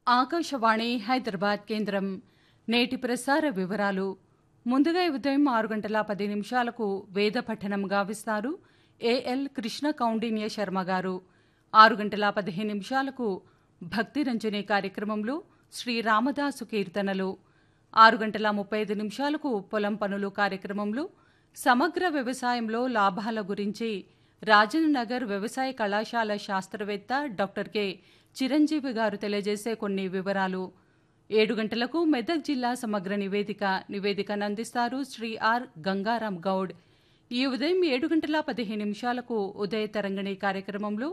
ఆకాశవాణి హైదరాబాద్ కేంద్రం నేటి ప్రసార వివరాలు ముందుగా ఈ ఉదయం ఆరు గంటల పది నిమిషాలకు వేద పఠనం గావిస్తారు ఏఎల్ కృష్ణ కౌండిన్య శర్మ గారు ఆరు గంటల పదిహేను నిమిషాలకు భక్తి రంజని కార్యక్రమంలో శ్రీ రామదాసు కీర్తనలు ఆరు గంటల ముప్పై ఐదు నిమిషాలకు పొలం పనులు కార్యక్రమంలో సమగ్ర వ్యవసాయంలో లాభాల గురించి రాజేంద్ర నగర్ వ్యవసాయ కళాశాల శాస్త్రవేత్త డాక్టర్ కె చిరంజీవి గారు తెలియజేసే కొన్ని వివరాలు ఏడు గంటలకు మెదక్ జిల్లా సమగ్ర నివేదిక నివేదికను అందిస్తారు శ్రీ ఆర్ గంగారాం గౌడ్ ఈ ఉదయం ఏడు గంటల పదిహేను నిమిషాలకు ఉదయ తరంగిణి కార్యక్రమంలో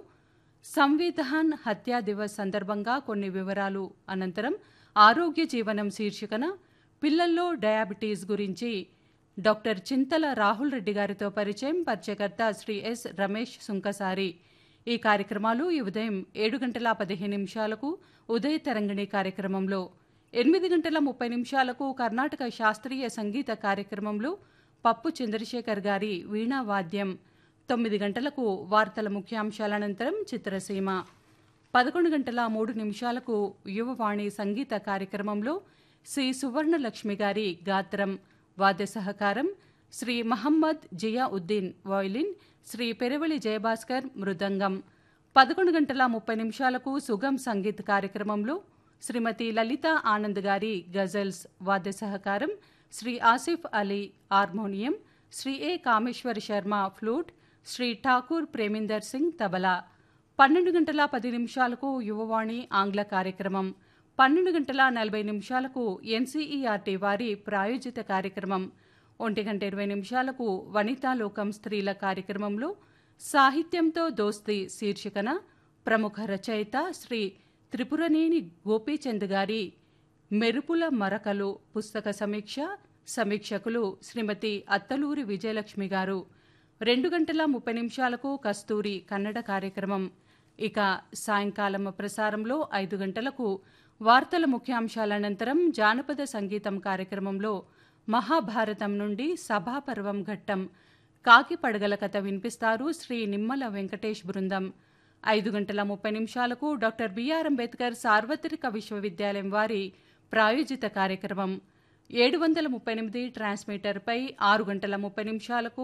సంవిధాన్ హత్యా దివస్ సందర్భంగా కొన్ని వివరాలు అనంతరం ఆరోగ్య జీవనం శీర్షికన పిల్లల్లో డయాబెటీస్ గురించి డాక్టర్ చింతల రాహుల్ రెడ్డి గారితో పరిచయం పరిచయకర్త శ్రీ ఎస్ రమేష్ సుంకసారి ఈ కార్యక్రమాలు ఈ ఉదయం ఏడు గంటల పదిహేను నిమిషాలకు ఉదయ తరంగిణి కార్యక్రమంలో ఎనిమిది గంటల ముప్పై నిమిషాలకు కర్ణాటక శాస్త్రీయ సంగీత కార్యక్రమంలో పప్పు చంద్రశేఖర్ గారి వీణా వాద్యం తొమ్మిది గంటలకు వార్తల ముఖ్యాంశాల అనంతరం చిత్రసీమ పదకొండు గంటల మూడు నిమిషాలకు యువవాణి సంగీత కార్యక్రమంలో శ్రీ సువర్ణలక్ష్మి గారి గాత్రం వాద్య సహకారం శ్రీ మహమ్మద్ జియా ఉద్దీన్ వాయిలిన్ శ్రీ పెరవలి జయభాస్కర్ మృదంగం పదకొండు గంటల ముప్పై నిమిషాలకు సుగం సంగీత్ కార్యక్రమంలో శ్రీమతి లలిత ఆనంద్ గారి గజల్స్ వాద్య సహకారం Sri Asif Ali harmonium Sri A Kameshwar Sharma flute Sri Thakur Preminder Singh tabla పన్నెండు గంటల పది నిమిషాలకు యువవాణి ఆంగ్ల కార్యక్రమం పన్నెండు గంటల నలభై నిమిషాలకు ఎన్సీఈఆర్టీ వారి ప్రాయోజిత కార్యక్రమం ఒంటి గంట ఇరవై నిమిషాలకు వనితాలోకం స్త్రీల కార్యక్రమంలో సాహిత్యంతో దోస్తి శీర్షికన ప్రముఖ రచయిత శ్రీ త్రిపురనేని గోపీచంద్ గారి మెరుపుల మరకలు పుస్తక సమీక్ష సమీక్షకులు శ్రీమతి అత్తలూరి విజయలక్ష్మి గారు రెండు గంటల ముప్పై నిమిషాలకు కస్తూరి కన్నడ కార్యక్రమం ఇక సాయంకాలం ప్రసారంలో ఐదు గంటలకు వార్తల ముఖ్యాంశాల అనంతరం జానపద సంగీతం కార్యక్రమంలో మహాభారతం నుండి సభాపర్వం ఘట్టం కాకి పడగల కథ వినిపిస్తారు శ్రీ నిమ్మల వెంకటేష్ బృందం ఐదు గంటల ముప్పై నిమిషాలకు డాక్టర్ బిఆర్ అంబేద్కర్ సార్వత్రిక విశ్వవిద్యాలయం వారి ప్రాయోజిత కార్యక్రమం ఏడు వందల ముప్పై ఎనిమిది ట్రాన్స్మిటర్పై ఆరు గంటల ముప్పై నిమిషాలకు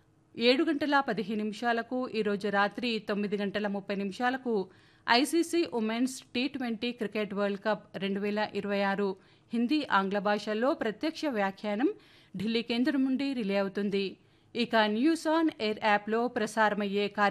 ఏడు గంటల పదిహేను నిమిషాలకు ఈరోజు రాత్రి తొమ్మిది గంటల ముప్పై నిమిషాలకు ICC women's T twenty cricket world cup రెండు వేల ఇరవై ఆరు హిందీ ఆంగ్ల భాషల్లో ప్రత్యక్ష వ్యాఖ్యానం ఢిల్లీ కేంద్రం నుండి రిలే అవుతుంది ఇక న్యూస్ ఆన్ ఎయిర్ యాప్లో ప్రసారమయ్యే కార్య